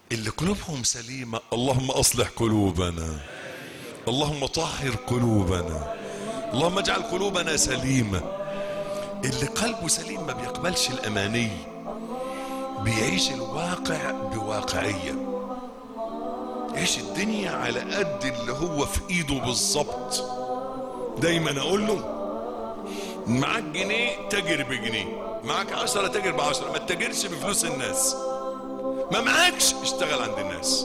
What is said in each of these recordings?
اللي قلوبهم سليمة اللهم أصلح قلوبنا اللهم طهر قلوبنا اللهم اجعل قلوبنا سليمة اللي قلبه سليم ما بيقبلش الأماني بيعيش الواقع بواقعية يعيش الدنيا على قد اللي هو في ايده بالظبط دايما اقول له معاك جنيه تاجر بجنيه معاك عشرة تاجر بعشرة ما تتاجرش بفلوس الناس ما معاكش اشتغل عند الناس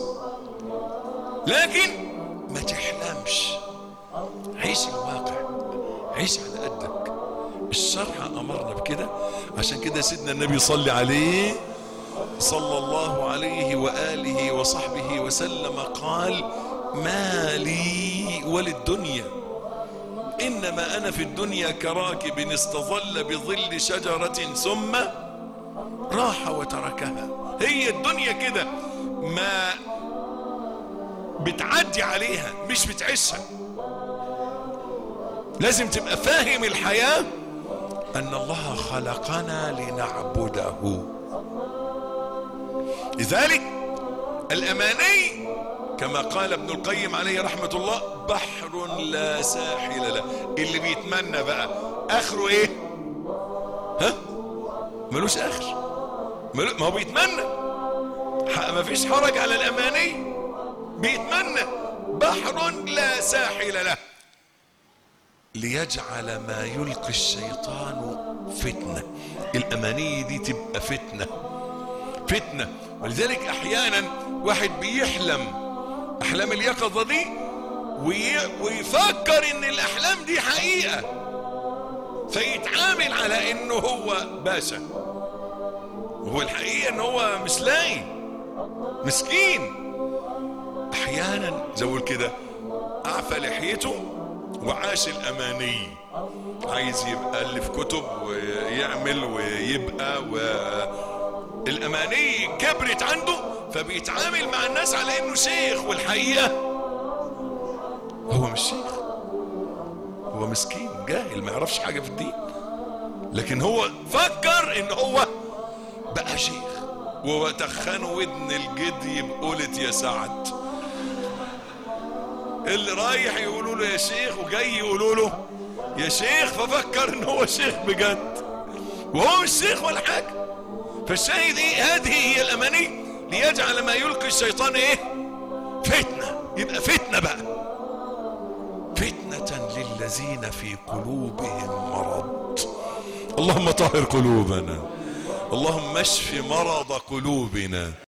لكن ما تحلمش عيش الواقع عيش على قدك الشرع امرنا بكده عشان كده سيدنا النبي صلي عليه صلى الله عليه واله وصحبه وسلم قال ما لي وللدنيا انما انا في الدنيا كراكب استظل بظل شجره ثم راح وتركها هي الدنيا كده ما بتعدي عليها مش بتعيشها لازم تبقى فاهم الحياة أن الله خلقنا لنعبده لذلك الأماني كما قال ابن القيم عليه رحمة الله بحر لا ساحل له اللي بيتمنى بقى آخره إيه ها ملوش آخر ملو... ما هو بيتمنى ما فيش حرج على الأماني بيتمنى بحر لا ساحل له ليجعل ما يلقي الشيطان فتنة الأماني دي تبقى فتنة فتنة ولذلك أحيانا واحد بيحلم أحلام اليقظة دي وي... ويفكر إن الأحلام دي حقيقة فيتعامل على إنه هو باشا وهو الحقيقة إن هو مش لاقي مسكين أحيانا زي ما كده أعفى لحيته وعاش الاماني عايز يبقى الف كتب ويعمل ويبقى و الاماني كبرت عنده فبيتعامل مع الناس على انه شيخ والحقيقه هو مش شيخ هو مسكين جاهل ما يعرفش حاجه في الدين لكن هو فكر ان هو بقى شيخ وتخنوا ودن الجدي بقولة يا سعد اللي رايح يقولوا له يا شيخ وجاي يقولوا له يا شيخ ففكر ان هو شيخ بجد وهو مش شيخ ولا حاجه فالشاهد ايه هذه هي الاماني ليجعل ما يلقي الشيطان ايه فتنه يبقى فتنه بقى فتنه للذين في قلوبهم مرض اللهم طهر قلوبنا اللهم اشف مرض قلوبنا